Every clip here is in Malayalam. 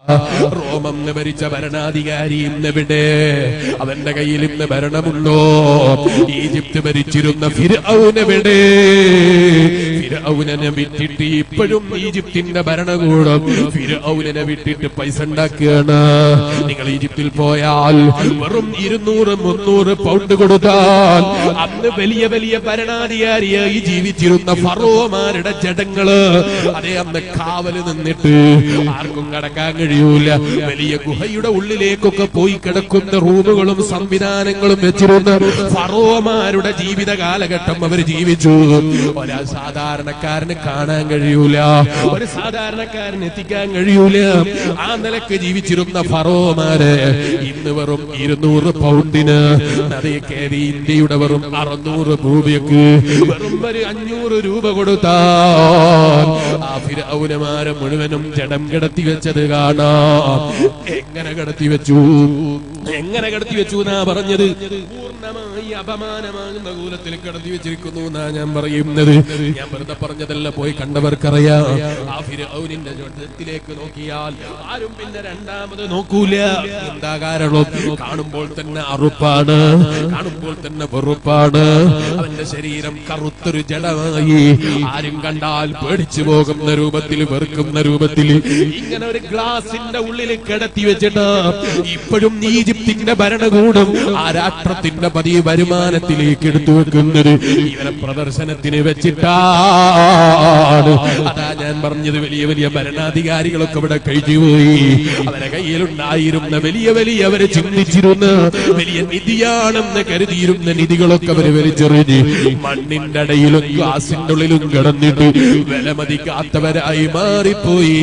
റോമം എന്ന് ഭരിച്ച ഭരണാധികാരി ഇന്നെവിടെ അവന്റെ കയ്യിൽ ഇന്ന് ഭരണമുണ്ടോ ഈജിപ്ത് ഭരിച്ചിരുന്ന ഫിർഔനെവിടെ ഫിർഔനെ വിട്ടിട്ട് ഇപ്പോഴും ഈജിപ്തിന്റെ ഭരണകൂടം ഫിർഔനെ വിട്ടിട്ട് പൈസ ഉണ്ടാക്കുകയാണ് നിങ്ങൾ ഈജിപ്തിൽ പോയാൽ വെറും ഇരുന്നൂറ് മുന്നൂറ് പൗണ്ട് കൊടുത്താൽ അന്ന് വലിയ വലിയ ഭരണാധികാരിയായി ജീവിച്ചിരുന്ന ഫറോമാരുടെ ജഡങ്ങള് അതേ അന്ന് കാവല് നിന്നിട്ട് ആർക്കും കടക്കാൻ കഴിയൂല വലിയ ഗുഹയുടെ ഉള്ളിലേക്കൊക്കെ പോയി കിടക്കുന്ന റൂമുകളും സംവിധാനങ്ങളും വെച്ചിരുന്ന ഫറോമാരുടെ ജീവിത കാലഘട്ടം അവർ ജീവിച്ചു ഒരാ സാധാരണക്കാരന് കാണാൻ കഴിയൂല ഒരു സാധാരണക്കാരന് എത്തിക്കാൻ കഴിയൂല ആ നിലക്ക് ജീവിച്ചിരുന്ന ഫറോമാര് ഇന്ന് വെറും ഇരുന്നൂറ് പൗണ്ടിന് അതേ കയറി ഇന്ത്യയുടെ വെറും അറുന്നൂറ് രൂപയ്ക്ക് വെറും ഒരു അഞ്ഞൂറ് രൂപ കൊടുത്താൽ ആ ഫിരൗനമാരെ മുഴുവനും ജഡം കിടത്തി വെച്ചത് കാണാം എങ്ങനെ കിടത്തി വെച്ചു എങ്ങനെ കിടത്തി വെച്ചു എന്നാ പറഞ്ഞത് പൂർണ്ണമായി അപമാനമാകുന്ന കൂലത്തിൽ കിടത്തി വെച്ചിരിക്കുന്നു എന്നാ ഞാൻ പറയുന്നത് ഞാൻ വെറുതെ പറഞ്ഞതല്ല പോയി കണ്ടവർക്കറിയാം ആ ഫിരൗനിന്റെ ജഡത്തിലേക്ക് നോക്കിയാൽ ആരും പിന്നെ രണ്ടാമത് നോക്കൂല എന്താ കാരണം കാണുമ്പോൾ തന്നെ അറുപ്പാണ് കാണുമ്പോൾ തന്നെ വെറുപ്പാണ് അവന്റെ ശരീരം കറുത്തൊരു ജഡമായി ആരും കണ്ടാൽ പേടിച്ചു പോകുന്ന രൂപത്തിൽ വെറുക്കുന്ന രൂപത്തിൽ ഇങ്ങനെ ഒരു ഗ്ലാസിന്റെ ഉള്ളിൽ കിടത്തി വെച്ചിട്ട് ഇപ്പോഴും ഈജിപ്തിന്റെ ഭരണകൂടം ആ രാഷ്ട്രത്തിന്റെ പതിവ് വരുമാനത്തിലേക്ക് എടുത്തു വെക്കുന്നത് ഇവരെ പ്രദർശനത്തിന് വെച്ചിട്ടാണ് അതാ ഞാൻ പറഞ്ഞത് വലിയ വലിയ ഭരണാധികാരികളൊക്കെ ഇവിടെ കഴിഞ്ഞുപോയി അവരെ കയ്യിലുണ്ടായിരുന്ന വലിയ വലിയ അവരെ ചിന്തിച്ചിരുന്ന വലിയ നിധിയാണെന്ന് കരുതിയിരുന്ന നിധികളൊക്കെ അവര് വലിച്ചെറിഞ്ഞ് മണ്ണിന്റെ അടയിലും ഗ്ലാസിന്റെ ഉള്ളിലും കിടന്നിട്ട് വിലമതിക്കാത്തവരായി മാറിപ്പോയി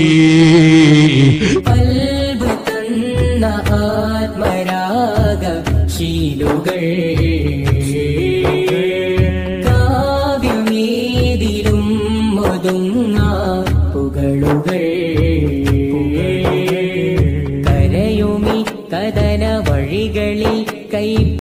കൽബ് തന്ന ആത്മരാഗ ശീലുകൾ കാവ്യമേതിലും ഒതുങ്ങ പുകളുകൾ കരയുമി കഥന വഴികളിൽ കൈ